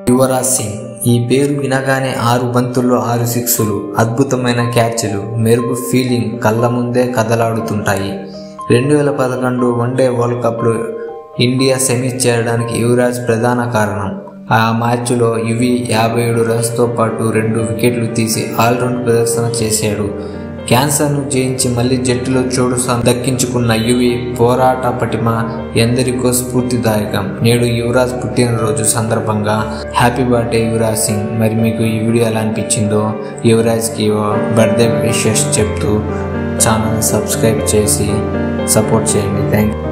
యువరాజ్ సింగ్ ఈ పేరు వినగానే ఆరు బంతుల్లో ఆరు సిక్సులు అద్భుతమైన క్యాచ్లు మెరుగు ఫీలింగ్ కళ్ళ ముందే కదలాడుతుంటాయి రెండు వేల పదకొండు వన్డే వరల్డ్ కప్లో ఇండియా సెమీస్ చేరడానికి యువరాజ్ ప్రధాన కారణం ఆ మ్యాచ్లో యువి యాభై ఏడు రన్స్తో పాటు రెండు వికెట్లు తీసి ఆల్రౌండ్ ప్రదర్శన చేశాడు క్యాన్సర్ను జయించి మళ్ళీ జట్టులో చోటు సం- దక్కించుకున్న యువి పోరాట పటిమ ఎందరికో స్ఫూర్తిదాయకం నేడు యువరాజ్ పుట్టినరోజు సందర్భంగా హ్యాపీ బర్త్డే యువరాజ్ సింగ్ మరి మీకు ఈ వీడియో ఎలా అనిపించిందో యువరాజ్కి బర్త్డే విషెస్ చెప్తూ ఛానల్ సబ్స్క్రైబ్ చేసి సపోర్ట్ చేయండి థ్యాంక్ యూ